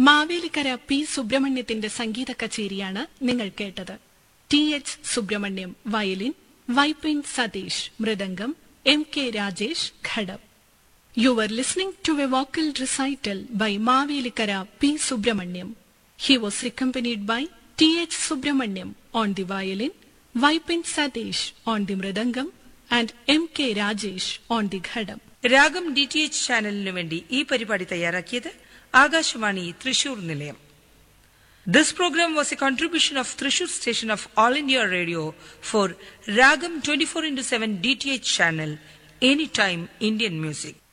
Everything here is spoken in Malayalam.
മാവേലിക്കര പി സുബ്രഹ്മണ്യത്തിന്റെ സംഗീത കച്ചേരിയാണ് നിങ്ങൾ കേട്ടത് T H Subrahmanyam violin Vypin Satheesh mridangam M K Rajesh ghatam you are listening to a vocal recital by Mavelikkara P Subrahmanyam he was accompanied by T H Subrahmanyam on the violin Vypin Satheesh on the mridangam and M K Rajesh on the ghatam ragam D T H ചാനലിനു വേണ്ടി ഈ പരിപാടി തയ്യാറാക്കിയത് ആകാശവാണി തൃശൂർ നിലയം this programme was a contribution of Thrissur station of all India radio for ragam twenty four into seven D T H channel any time Indian music